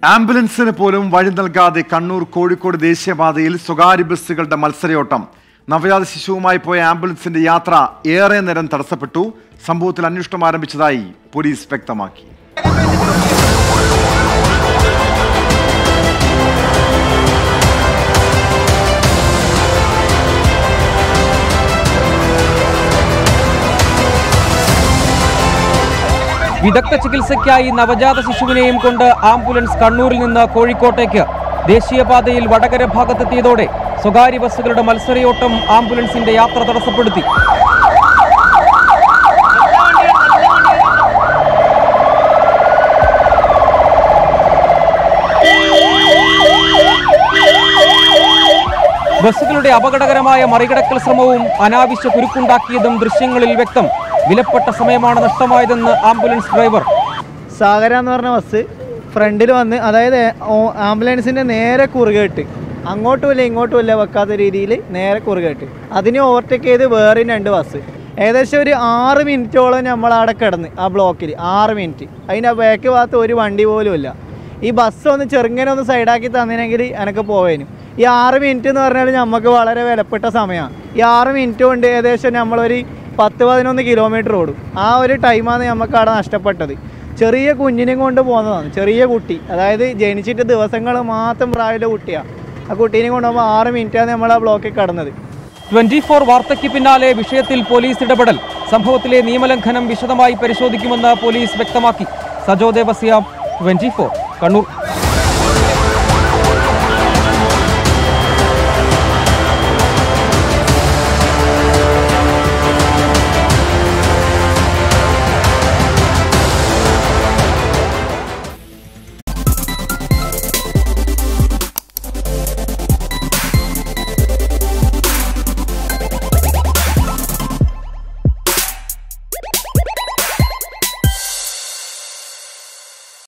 ആംബുലൻസിന് പോലും വഴി നൽകാതെ കണ്ണൂർ കോഴിക്കോട് ദേശീയപാതയിൽ സ്വകാര്യ ബസ്സുകളുടെ മത്സരയോട്ടം നവജാത ശിശുവുമായി പോയ ആംബുലൻസിന്റെ യാത്ര ഏറെ നേരം തടസ്സപ്പെട്ടു സംഭവത്തിൽ അന്വേഷണം ആരംഭിച്ചതായി പോലീസ് വ്യക്തമാക്കി വിദഗ്ധ ചികിത്സയ്ക്കായി നവജാത ശിശുവിനെയും കൊണ്ട് ആംബുലൻസ് കണ്ണൂരിൽ നിന്ന് കോഴിക്കോട്ടേക്ക് ദേശീയപാതയിൽ വടകര ഭാഗത്തെത്തിയതോടെ സ്വകാര്യ ബസ്സുകളുടെ മത്സരയോട്ടം ആംബുലൻസിന്റെ യാത്ര തടസ്സപ്പെടുത്തി ബസ്സുകളുടെ അപകടകരമായ മറികടക്കൽ ശ്രമവും അനാവശ്യ കുരുക്കുണ്ടാക്കിയതും ദൃശ്യങ്ങളിൽ വ്യക്തം വിലപ്പെട്ട സമയമാണ് നഷ്ടമായതെന്ന് ആംബുലൻസ് ഡ്രൈവർ സാഗര എന്ന് പറഞ്ഞ ബസ് ഫ്രണ്ടിൽ വന്ന് അതായത് ഓ- ആംബുലൻസിൻ്റെ നേരെ കുറുകെട്ട് അങ്ങോട്ടുമില്ല ഇങ്ങോട്ടുമില്ല വെക്കാത്ത രീതിയിൽ നേരെ കുറുകെട്ട് അതിനെ ഓവർടേക്ക് ചെയ്ത് വേറെ രണ്ട് ബസ് ഏകദേശം ഒരു ആറ് മിനിറ്റോളം നമ്മൾ അവിടെ കിടന്ന് ആ ബ്ലോക്കിൽ ആറ് മിനിറ്റ് അതിൻ്റെ ബാക്ക് ഭാഗത്ത് ഒരു വണ്ടി പോലും ഇല്ല ഈ ബസ് ഒന്ന് ചെറുങ്ങനെ ഒന്ന് സൈഡാക്കി തന്നിനെങ്കിൽ എനിക്ക് പോവേനും ഈ ആറ് മിനിറ്റ് എന്ന് പറഞ്ഞാൽ നമുക്ക് വളരെ വിലപ്പെട്ട സമയമാണ് ഈ ആറ് മിനിറ്റ് കൊണ്ട് ഏകദേശം നമ്മളൊരു പത്ത് പതിനൊന്ന് കിലോമീറ്റർ ഓടും ആ ഒരു ടൈമാണ് നമുക്ക് അവിടെ നഷ്ടപ്പെട്ടത് ചെറിയ കുഞ്ഞിനെയും കൊണ്ട് പോകുന്നതാണ് ചെറിയ കുട്ടി അതായത് ജനിച്ചിട്ട് ദിവസങ്ങൾ മാത്രം പ്രായമുള്ള കുട്ടിയാണ് ആ കുട്ടീനെ കൊണ്ടുപോകുമ്പോൾ ആറ് മിനിറ്റാണ് നമ്മൾ ആ ബ്ലോക്കിൽ കടന്നത് ട്വന്റി ഫോർ വാർത്തയ്ക്ക് പിന്നാലെ വിഷയത്തിൽ പോലീസ് ഇടപെടൽ സംഭവത്തിലെ നിയമലംഘനം വിശദമായി പരിശോധിക്കുമെന്ന് പോലീസ് വ്യക്തമാക്കി സജോ ദേവസ്യ ട്വന്റി ഫോർ കണ്ണൂർ